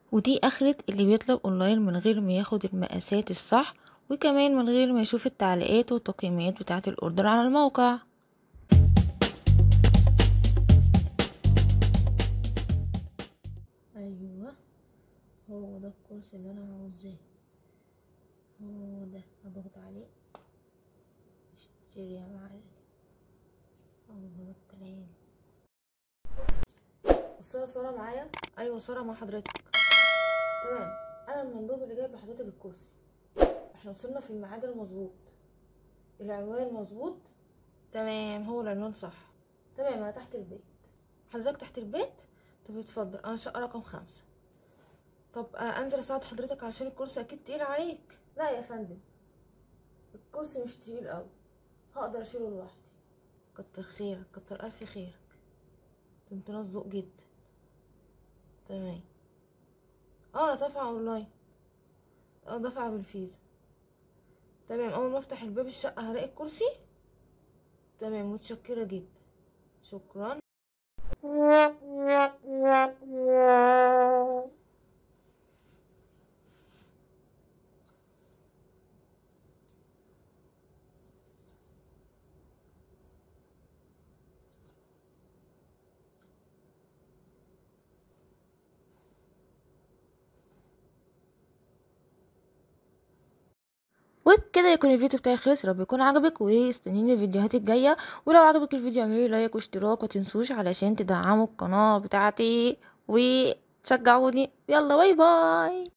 ودي اخرة اللي بيطلب اونلاين من غير ما ياخد المقاسات الصح وكمان من غير ما يشوف التعليقات والتقييمات بتاعة الاوردر على الموقع ايوه هو ده الكرسي اللي انا عاوزاه هو ده هضغط عليه اشتري يا معلم هو ده الكلام بصوا يا ساره معايا ايوه ساره مع حضرتك تمام انا المندوب اللي جايب لحضرتك الكرسي احنا وصلنا في الميعاد المظبوط العنوان مظبوط تمام هو العنوان صح تمام انا تحت البيت حضرتك تحت البيت طب اتفضل انا شقه رقم خمسة طب آه انزل اساعد حضرتك علشان الكرسي اكيد تقيل عليك لا يا فندم الكرسي مش تقيل قوي هقدر اشيله لوحدي كتر خيرك كتر الف خيرك انت ناس ذوق جدا تمام اه انا دافعه اونلاين اه دافعه بالفيزا تمام اول ما افتح الباب الشقه هلاقي الكرسي تمام متشكره جدا شكرا وبكده يكون الفيديو بتاعي خلص رب يكون عجبك واستنيني الفيديوهات الجايه ولو عجبك الفيديو اعملي لايك واشتراك وتنسوش علشان تدعموا القناه بتاعتي وتشجعوني يلا باي باي